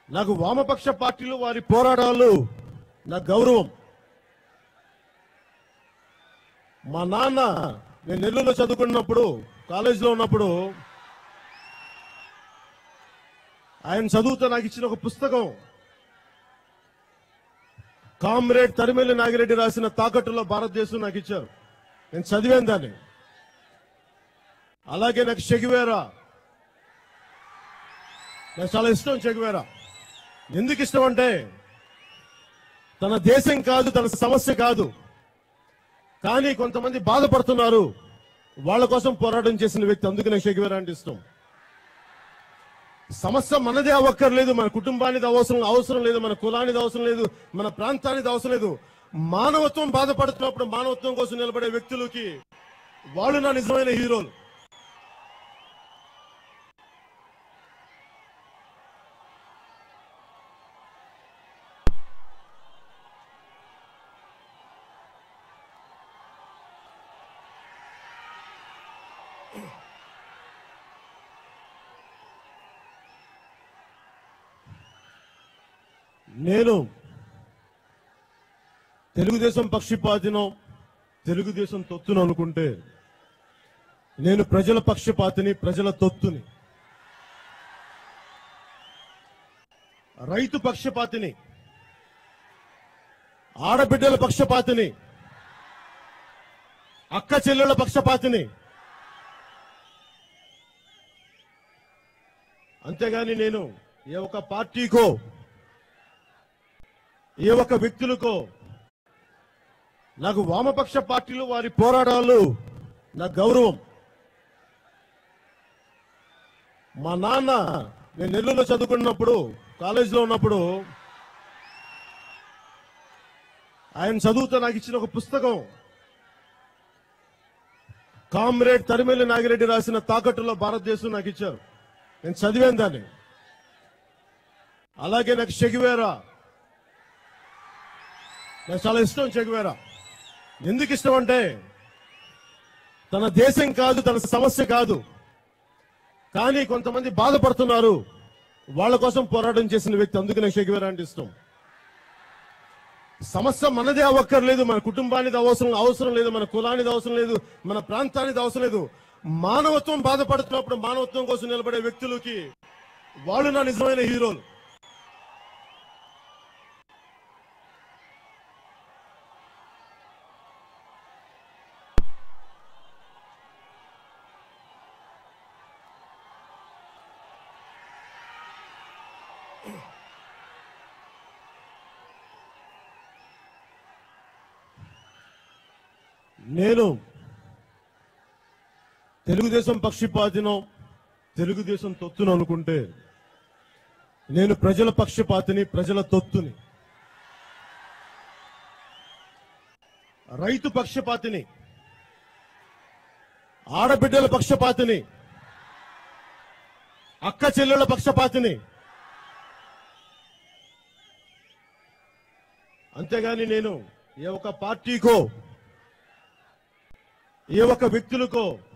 నాకు వామపక్ష పార్టీలు వారి పోరాటాలు నా గౌరవం మా నాన్న నేను నెల్లూరులో చదువుకున్నప్పుడు కాలేజీలో ఉన్నప్పుడు ఆయన చదువుతో నాకు ఇచ్చిన ఒక పుస్తకం కామ్రేడ్ తరిమెల్లి నాగిరెడ్డి రాసిన తాకట్టులో భారతదేశం నాకు ఇచ్చారు నేను చదివాను దాన్ని అలాగే నాకు చెగివేరా నాకు చాలా ఇష్టం చెగువేరా ఎందుకు ఇష్టం అంటే తన దేశం కాదు తన సమస్య కాదు కానీ కొంతమంది బాధపడుతున్నారు వాళ్ళ కోసం పోరాటం చేసిన వ్యక్తి అందుకు నాకు చెగువేరా అంటే ఇష్టం సమస్య మనదే అవ్వక్కర్లేదు మన కుటుంబానికి అవసరం అవసరం లేదు మన కులానికి అవసరం లేదు మన ప్రాంతానికి అవసరం లేదు మానవత్వం బాధపడుతున్నప్పుడు మానవత్వం కోసం నిలబడే వ్యక్తులకి వాళ్ళు నా నిజమైన హీరోలు నేను తెలుగుదేశం పక్షపాతినో తెలుగుదేశం తొత్తును అనుకుంటే నేను ప్రజల పక్షపాతిని ప్రజల తొత్తుని రైతు పక్షపాతిని ఆడబిడ్డల పక్షపాతిని అక్క చెల్లెళ్ళ పక్షపాతిని అంతేగాని నేను ఏ ఒక్క పార్టీకో ఏ ఒక్క వ్యక్తులకో నాకు వామపక్ష పార్టీలు వారి పోరాటాలు నా గౌరవం మా నాన్న నేను నెల్లూరులో చదువుకున్నప్పుడు కాలేజీలో ఉన్నప్పుడు ఆయన చదువుతో నాకు ఇచ్చిన ఒక పుస్తకం కామ్రేడ్ తరిమెల్లి నాగిరెడ్డి రాసిన తాకట్టులో భారతదేశం నాకు ఇచ్చారు నేను చదివాను దాన్ని అలాగే నాకు చెగివేరా నాకు చాలా ఇష్టం చెగువేరా ఎందుకు ఇష్టం అంటే తన దేశం కాదు తన సమస్య కాదు కానీ కొంతమంది బాధపడుతున్నారు వాళ్ళ కోసం పోరాటం చేసిన వ్యక్తి అందుకు నాకు చెగువేరా అంటే ఇష్టం సమస్య మనదే అవ్వక్కర్లేదు మన కుటుంబానికి అవసరం అవసరం లేదు మన కులానికి అవసరం లేదు మన ప్రాంతానికి అవసరం లేదు మానవత్వం బాధపడుతున్నప్పుడు మానవత్వం కోసం నిలబడే వ్యక్తులకి వాళ్ళు నా నిజమైన హీరోలు నేను తెలుగుదేశం పక్షపాతినో తెలుగుదేశం తొత్తును అనుకుంటే నేను ప్రజల పక్షపాతిని ప్రజల తొత్తుని రైతు పక్షపాతిని ఆడబిడ్డల పక్షపాతిని అక్క చెల్లెళ్ళ పక్షపాతిని అంతేగాని నేను ఏ ఒక్క పార్టీకో ఏ ఒక్క వ్యక్తులకో